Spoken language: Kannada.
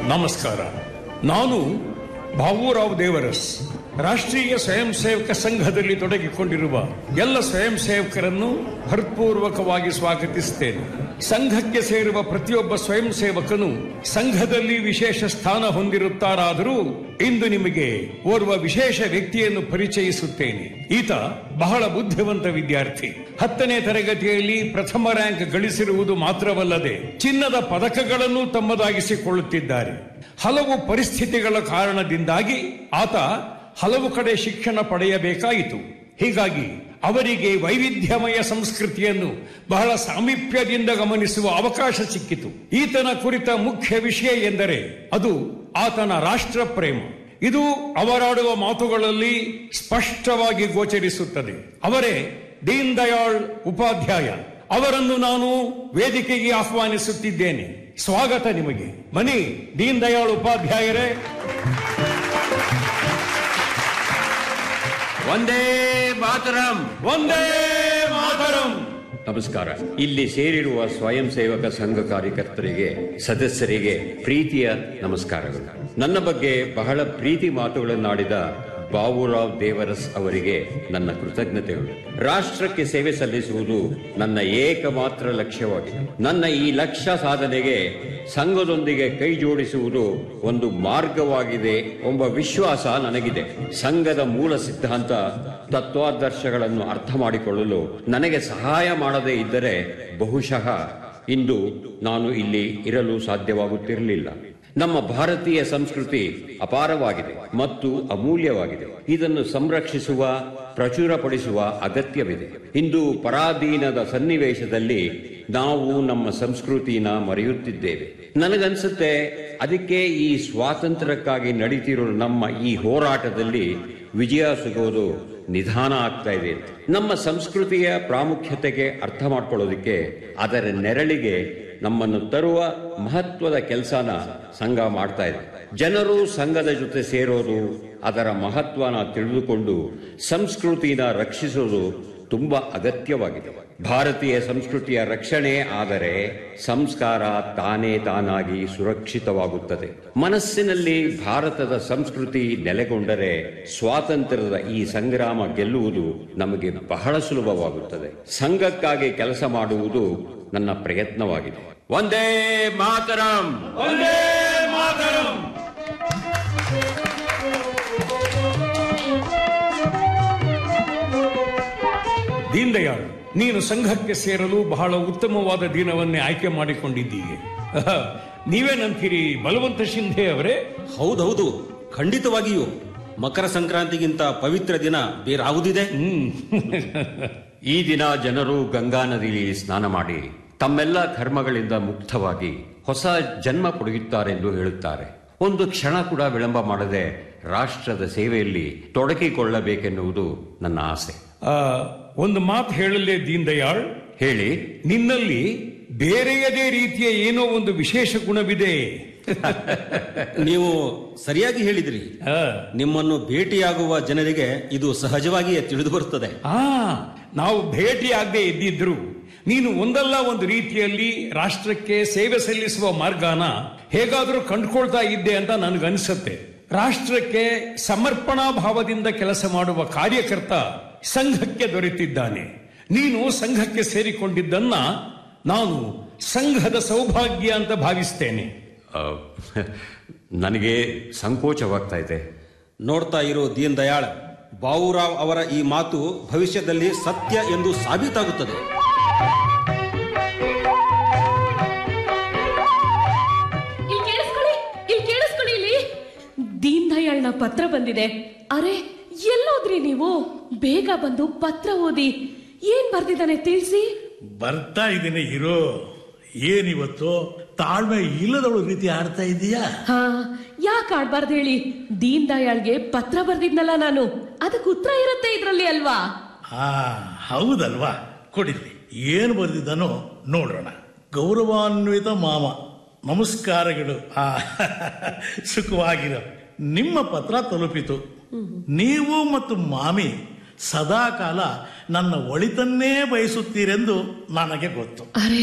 ನಮಸ್ಕಾರ ನಾನು ಭಾವೂರಾವ್ ದೇವರಸ್ ರಾಷ್ಟ್ರೀಯ ಸ್ವಯಂ ಸೇವಕ ಸಂಘದಲ್ಲಿ ತೊಡಗಿಕೊಂಡಿರುವ ಎಲ್ಲ ಸ್ವಯಂ ಸೇವಕರನ್ನು ಹೃತ್ಪೂರ್ವಕವಾಗಿ ಸ್ವಾಗತಿಸುತ್ತೇನೆ ಸಂಘಕ್ಕೆ ಸೇರುವ ಪ್ರತಿಯೊಬ್ಬ ಸ್ವಯಂ ಸೇವಕನು ಸಂಘದಲ್ಲಿ ವಿಶೇಷ ಸ್ಥಾನ ಹೊಂದಿರುತ್ತಾರಾದರೂ ಇಂದು ನಿಮಗೆ ಓರ್ವ ವಿಶೇಷ ವ್ಯಕ್ತಿಯನ್ನು ಪರಿಚಯಿಸುತ್ತೇನೆ ಈತ ಬಹಳ ಬುದ್ಧಿವಂತ ವಿದ್ಯಾರ್ಥಿ ಹತ್ತನೇ ತರಗತಿಯಲ್ಲಿ ಪ್ರಥಮ ರ್ಯಾಂಕ್ ಗಳಿಸಿರುವುದು ಮಾತ್ರವಲ್ಲದೆ ಚಿನ್ನದ ಪದಕಗಳನ್ನು ತಮ್ಮದಾಗಿಸಿಕೊಳ್ಳುತ್ತಿದ್ದಾರೆ ಹಲವು ಪರಿಸ್ಥಿತಿಗಳ ಕಾರಣದಿಂದಾಗಿ ಆತ ಹಲವು ಕಡೆ ಶಿಕ್ಷಣ ಪಡೆಯಬೇಕಾಯಿತು ಹೀಗಾಗಿ ಅವರಿಗೆ ವೈವಿಧ್ಯಮಯ ಸಂಸ್ಕೃತಿಯನ್ನು ಬಹಳ ಸಾಮೀಪ್ಯದಿಂದ ಗಮನಿಸುವ ಅವಕಾಶ ಸಿಕ್ಕಿತು ಈತನ ಕುರಿತ ಮುಖ್ಯ ವಿಷಯ ಎಂದರೆ ಅದು ಆತನ ರಾಷ್ಟ್ರ ಪ್ರೇಮ ಇದು ಅವರಾಡುವ ಮಾತುಗಳಲ್ಲಿ ಸ್ಪಷ್ಟವಾಗಿ ಗೋಚರಿಸುತ್ತದೆ ಅವರೇ ದೀನ್ ದಯಾಳ್ ಉಪಾಧ್ಯಾಯ ಅವರನ್ನು ನಾನು ವೇದಿಕೆಗೆ ಆಹ್ವಾನಿಸುತ್ತಿದ್ದೇನೆ ಸ್ವಾಗತ ನಿಮಗೆ ಬನ್ನಿ ದೀನ್ ದಯಾಳ್ ಉಪಾಧ್ಯಾಯರೇ ಒಂದೇ ಮಾತರಂ ಒಂದೇ ಮಾತರಂ ನಮಸ್ಕಾರ ಇಲ್ಲಿ ಸೇರಿರುವ ಸ್ವಯಂ ಸೇವಕ ಸಂಘ ಕಾರ್ಯಕರ್ತರಿಗೆ ಸದಸ್ಯರಿಗೆ ಪ್ರೀತಿಯ ನಮಸ್ಕಾರಗಳು ನನ್ನ ಬಗ್ಗೆ ಬಹಳ ಪ್ರೀತಿ ಮಾತುಗಳನ್ನಾಡಿದ ಬಾಬುರಾವ್ ದೇವರಸ್ ಅವರಿಗೆ ನನ್ನ ಕೃತಜ್ಞತೆಗಳು ರಾಷ್ಟ್ರಕ್ಕೆ ಸೇವೆ ಸಲ್ಲಿಸುವುದು ನನ್ನ ಏಕಮಾತ್ರ ಲಕ್ಷ್ಯವಾಗಿದೆ ನನ್ನ ಈ ಲಕ್ಷ್ಯ ಸಾಧನೆಗೆ ಸಂಘದೊಂದಿಗೆ ಕೈ ಜೋಡಿಸುವುದು ಒಂದು ಮಾರ್ಗವಾಗಿದೆ ಎಂಬ ವಿಶ್ವಾಸ ನನಗಿದೆ ಸಂಘದ ಮೂಲ ಸಿದ್ಧಾಂತ ತತ್ವಾದರ್ಶಗಳನ್ನು ಅರ್ಥ ಮಾಡಿಕೊಳ್ಳಲು ನನಗೆ ಸಹಾಯ ಮಾಡದೇ ಇದ್ದರೆ ಬಹುಶಃ ಇಂದು ನಾನು ಇಲ್ಲಿ ಇರಲು ಸಾಧ್ಯವಾಗುತ್ತಿರಲಿಲ್ಲ ನಮ್ಮ ಭಾರತೀಯ ಸಂಸ್ಕೃತಿ ಅಪಾರವಾಗಿದೆ ಮತ್ತು ಅಮೂಲ್ಯವಾಗಿದೆ ಇದನ್ನು ಸಂರಕ್ಷಿಸುವ ಪ್ರಚುರಪಡಿಸುವ ಅಗತ್ಯವಿದೆ ಇಂದು ಪರಾಧೀನದ ಸನ್ನಿವೇಶದಲ್ಲಿ ನಾವು ನಮ್ಮ ಸಂಸ್ಕೃತಿನ ಮರೆಯುತ್ತಿದ್ದೇವೆ ನನಗನ್ಸುತ್ತೆ ಅದಕ್ಕೆ ಈ ಸ್ವಾತಂತ್ರ್ಯಕ್ಕಾಗಿ ನಡೀತಿರೋ ನಮ್ಮ ಈ ಹೋರಾಟದಲ್ಲಿ ವಿಜಯ ಸಿಗೋದು ನಿಧಾನ ಆಗ್ತಾ ಇದೆ ನಮ್ಮ ಸಂಸ್ಕೃತಿಯ ಪ್ರಾಮುಖ್ಯತೆಗೆ ಅರ್ಥ ಮಾಡ್ಕೊಳ್ಳೋದಕ್ಕೆ ಅದರ ನೆರಳಿಗೆ ನಮ್ಮನ್ನು ತರುವ ಮಹತ್ವದ ಕೆಲಸನ ಸಂಘ ಮಾಡ್ತಾ ಇದೆ ಜನರು ಸಂಘದ ಜೊತೆ ಸೇರೋದು ಅದರ ಮಹತ್ವನ ತಿಳಿದುಕೊಂಡು ಸಂಸ್ಕೃತಿನ ರಕ್ಷಿಸೋದು ತುಂಬಾ ಅಗತ್ಯವಾಗಿದೆ ಭಾರತೀಯ ಸಂಸ್ಕೃತಿಯ ರಕ್ಷಣೆ ಆದರೆ ಸಂಸ್ಕಾರ ತಾನೇ ತಾನಾಗಿ ಸುರಕ್ಷಿತವಾಗುತ್ತದೆ ಮನಸ್ಸಿನಲ್ಲಿ ಭಾರತದ ಸಂಸ್ಕೃತಿ ನೆಲೆಗೊಂಡರೆ ಸ್ವಾತಂತ್ರ್ಯದ ಈ ಸಂಗ್ರಾಮ ಗೆಲ್ಲುವುದು ನಮಗೆ ಬಹಳ ಸುಲಭವಾಗುತ್ತದೆ ಸಂಘಕ್ಕಾಗಿ ಕೆಲಸ ಮಾಡುವುದು ನನ್ನ ಪ್ರಯತ್ನವಾಗಿದೆ ಒಂದೇ ಮಾತರಂ ಒಂದೇ ಮಾತರಂ ದೀನ್ ದಯಾಳ್ ನೀನು ಸಂಘಕ್ಕೆ ಸೇರಲು ಬಹಳ ಉತ್ತಮವಾದ ದಿನವನ್ನೇ ಆಯ್ಕೆ ಮಾಡಿಕೊಂಡಿದ್ದೀಯ ನೀವೇನಂತೀರಿ ಬಲವಂತ ಶಿಂಧೆ ಅವರೇ ಹೌದೌದು ಖಂಡಿತವಾಗಿಯೂ ಮಕರ ಸಂಕ್ರಾಂತಿಗಿಂತ ಪವಿತ್ರ ದಿನ ಬೇರಾವುದಿದೆ ಹ್ಮ್ ಈ ದಿನ ಜನರು ಗಂಗಾ ನದಿಯಲ್ಲಿ ಸ್ನಾನ ಮಾಡಿ ತಮ್ಮೆಲ್ಲ ಕರ್ಮಗಳಿಂದ ಮುಕ್ತವಾಗಿ ಹೊಸ ಜನ್ಮ ಪಡೆಯುತ್ತಾರೆಂದು ಹೇಳುತ್ತಾರೆ ಒಂದು ಕ್ಷಣ ಕೂಡ ವಿಳಂಬ ಮಾಡದೆ ರಾಷ್ಟ್ರದ ಸೇವೆಯಲ್ಲಿ ತೊಡಗಿಕೊಳ್ಳಬೇಕೆನ್ನುವುದು ನನ್ನ ಆಸೆ ಆ, ಒಂದು ಮಾತು ಹೇಳಲೇ ದೀನ್ ದಯಾಳ್ ಹೇಳಿ ನಿನ್ನಲ್ಲಿ ಬೇರೆಯದೇ ರೀತಿಯ ಏನೋ ಒಂದು ವಿಶೇಷ ಗುಣವಿದೆ ನೀವು ಸರಿಯಾಗಿ ಹೇಳಿದಿರಿ ಆ, ನಿಮ್ಮನ್ನು ಭೇಟಿಯಾಗುವ ಜನರಿಗೆ ಇದು ಸಹಜವಾಗಿಯೇ ತಿಳಿದು ಬರುತ್ತದೆ ಆ ನಾವು ಭೇಟಿಯಾಗದೆ ಇದ್ದಿದ್ರು ನೀನು ಒಂದಲ್ಲ ಒಂದು ರೀತಿಯಲ್ಲಿ ರಾಷ್ಟ್ರಕ್ಕೆ ಸೇವೆ ಸಲ್ಲಿಸುವ ಮಾರ್ಗನ ಹೇಗಾದರೂ ಕಂಡುಕೊಳ್ತಾ ಇದ್ದೆ ಅಂತ ನನಗನ್ಸುತ್ತೆ ರಾಷ್ಟ್ರಕ್ಕೆ ಸಮರ್ಪಣಾ ಭಾವದಿಂದ ಕೆಲಸ ಮಾಡುವ ಕಾರ್ಯಕರ್ತ ಸಂಘಕ್ಕೆ ದೊರೆತಿದ್ದಾನೆ ನೀನು ಸಂಘಕ್ಕೆ ಸೇರಿಕೊಂಡಿದ್ದನ್ನ ನಾನು ಸಂಘದ ಸೌಭಾಗ್ಯ ಅಂತ ಭಾವಿಸ್ತೇನೆ ಆ, ನನಗೆ ಸಂಕೋಚವಾಗ್ತಾ ಇದೆ ನೋಡ್ತಾ ಇರೋ ದೀನ್ ದಯಾಳ್ ಬಾವುರಾವ್ ಅವರ ಈ ಮಾತು ಭವಿಷ್ಯದಲ್ಲಿ ಸತ್ಯ ಎಂದು ಸಾಬೀತಾಗುತ್ತದೆ ಇಲ್ಲಿ ಕೇಳಿಸ್ಕೊಳ್ಳಿ ಇಲ್ಲಿ ಕೇಳಿಸ್ಕೊಳ್ಳಿ ಇಲ್ಲಿ ದೀನ್ ದಯಾಳ್ನ ಪತ್ರ ಬಂದಿದೆ ಅರೆ ಎಲ್ಲೋದ್ರಿ ನೀವು ಬೇಗ ಬಂದು ಪತ್ರ ಓದಿ ಏನ್ ಬರ್ದಿದ್ದಾನೆ ತಿಳಿಸಿ ಬರ್ತಾ ಇದ್ದೀನಿ ಇರೋ ಏನಿವತ್ತು ತಾಳ್ಮೆ ಇಲ್ಲದವಳು ರೀತಿ ಆಡ್ತಾ ಇದೀಯಾ ಹಾ ಯಾಕೆ ಆಡ್ಬಾರ್ದು ಹೇಳಿ ದೀನ್ ದಯಾಳ್ಗೆ ಪತ್ರ ಬರ್ದಿದ್ನಲ್ಲ ನಾನು ಅದಕ್ಕೆ ಉತ್ತರ ಇರುತ್ತೆ ಇದ್ರಲ್ಲಿ ಅಲ್ವಾ ಹಾ ಹೌದಲ್ವಾ ಕೊಡಿಲಿ ಏನು ಬರೆದಿದ್ದಾನೋ ನೋಡೋಣ ಗೌರವಾನ್ವಿತ ಮಾಮ ನಮಸ್ಕಾರಗಳು ಆ ಸುಖವಾಗಿರೋ ನಿಮ್ಮ ಪತ್ರ ತಲುಪಿತು ನೀವು ಮತ್ತು ಮಾಮಿ ಸದಾಕಾಲ ನನ್ನ ಒಳಿತನ್ನೇ ಬಯಸುತ್ತೀರೆಂದು ನನಗೆ ಗೊತ್ತು ಅರೆ